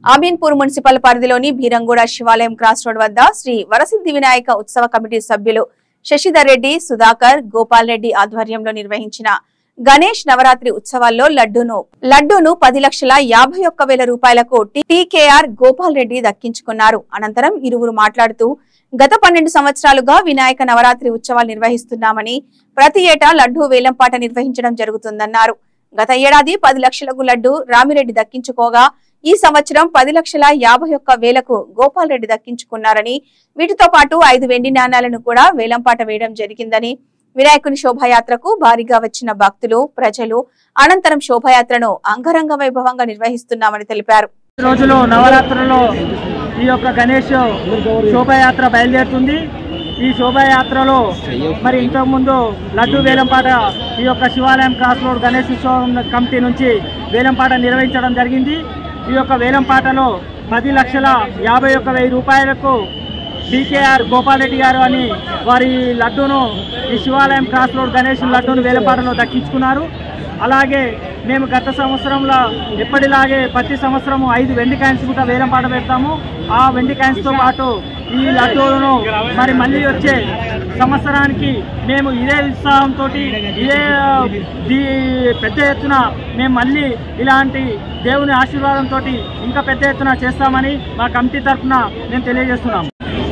Ameenpur municipal పరిధిలోని బీరంగూడ శివాలయం cross road వద్ద శ్రీ వరసిద్ధి వినాయక ఉత్సవ కమిటీ సభ్యులు శశిధర్ రెడ్డి సుధాకర్ గోపాల్ రెడ్డి ఆధ్వర్యంలో నిర్వహించిన గణేష్ నవరాత్రి ఉత్సవాల్లో లడ్డూను లడ్డూను పది లక్షల యాభై ఒక్క వేల రూపాయలకు టీకేఆర్ గోపాల్ రెడ్డి దక్కించుకున్నారు అనంతరం ఇరువురు మాట్లాడుతూ గత పన్నెండు సంవత్సరాలుగా వినాయక నవరాత్రి ఉత్సవాలు నిర్వహిస్తున్నామని ప్రతి ఏటా లడ్డూ వేలంపాట నిర్వహించడం జరుగుతుందన్నారు గత ఏడాది పది లక్షలకు లడ్డు రామిరెడ్డి దక్కించుకోగా ఈ సంవత్సరం పది లక్షల యాభై ఒక్క వేలకు గోపాల్ రెడ్డి దక్కించుకున్నారని వీటితో పాటు ఐదు వెండి నాణాలను కూడా వేలంపాట వేయడం జరిగిందని వినాయకుని శోభాయాత్రకు భారీగా వచ్చిన భక్తులు ప్రజలు అనంతరం శోభాయాత్రను అంగరంగ వైభవంగా నిర్వహిస్తున్నామని తెలిపారు ఈ రోజులో నవరాత్రుల్లో ఈ యొక్క గణేష్ శోభాయాత్ర బయలుదేరుతుంది ఈ శోభాయాత్రలో మరి ఇంతకుముందు లడ్డు వేలంపాట ఈ యొక్క శివాలయం క్రాస్ రోడ్ గణేష్ ఉత్సవం కమిటీ నుంచి వేలంపాట నిర్వహించడం జరిగింది ఈ యొక్క వేలంపాటలో పది లక్షల యాభై ఒక్క వెయ్యి రూపాయలకు డికేఆర్ గోపాల్ రెడ్డి గారు అని వారి లడ్డూను ఈ శివాలయం క్రాస్ రోడ్ గణేష్ లడ్డూను వేలంపాటలో దక్కించుకున్నారు అలాగే మేము గత సంవత్సరంలో ఎప్పటిలాగే ప్రతి సంవత్సరం ఐదు వెండి కాయిన్స్ కూడా వేలంపాట పెడతాము ఆ వెండి కాయిన్స్తో పాటు ఈ లడ్డూలను మరి మళ్ళీ వచ్చే సంవత్సరానికి మేము ఇదే ఉత్సాహంతో ఇదే దీ పెద్ద ఎత్తున మేము మళ్ళీ ఇలాంటి దేవుని ఆశీర్వాదంతో ఇంకా పెద్ద ఎత్తున చేస్తామని మా కమిటీ తరఫున నేను తెలియజేస్తున్నాం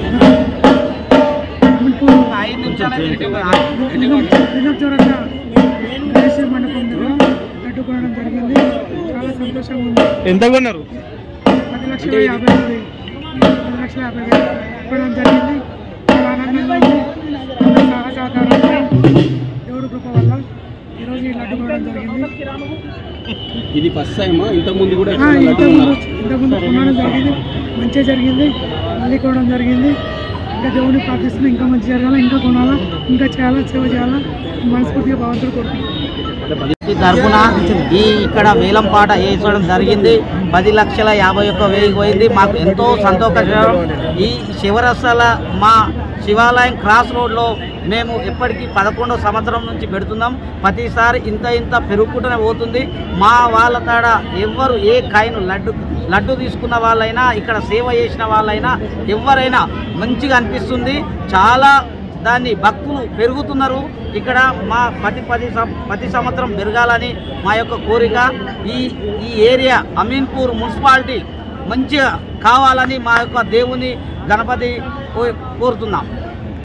దినోత్సవంగా గణేశ్వర మండపం దగ్గర లడ్డు కొనడం జరిగింది చాలా సంతోషంగా ఉంది ఎంత కొన్నారు పది లక్షల యాభై వేలు పది లక్షల యాభై వేలు కొనడం జరిగింది చాలా ఆనందంగా ఉంది అందరి సహాయ సహకారాలతో దేవుడి కృప వల్ల ఈరోజు ఈ లడ్డు కొనడం జరిగింది ఇది ఫస్ట్ టైం ఇంతకు ముందు కూడా ఆ, ఇంతకుముందు ఇంతకుముందు కొనడం జరిగింది మంచిగా జరిగింది మళ్ళీ కొనడం జరిగింది ఇంకా దేవుడిని ప్రార్థిస్తున్నా ఇంకా మంచి జరగాల ఇంకా కొనాలా ఇంకా చేయాలా సేవ చేయాలా మనస్ఫూర్తిగా భగవంతుడు కోరుకుంటున్నాను ఈ తరఫున ఈ ఇక్కడ వేలం పాట వేసడం జరిగింది పది లక్షల యాభై ఒక్క వెయ్యి పోయింది మాకు ఎంతో సంతోషకరం ఈ శివరసల మా శివాలయం క్రాస్ రోడ్లో మేము ఎప్పటికీ పదకొండో సంవత్సరం నుంచి పెడుతున్నాం ప్రతిసారి ఇంత ఇంత పెరుగుకుంటూనే పోతుంది మా వాళ్ళ కాడ ఎవ్వరు ఏ కాయను లడ్డు లడ్డు తీసుకున్న వాళ్ళైనా ఇక్కడ సేవ చేసిన వాళ్ళైనా ఎవరైనా మంచిగా అనిపిస్తుంది చాలా దాన్ని భక్తులు పెరుగుతున్నారు ఇక్కడ మా ప్రతి పది సం- ప్రతి సంవత్సరం పెరగాలని మా యొక్క కోరిక ఈ ఈ ఏరియా అమీన్పూర్ మున్సిపాలిటీ మంచిగా కావాలని మా యొక్క దేవుని గణపతి కో- కోరుతున్నాం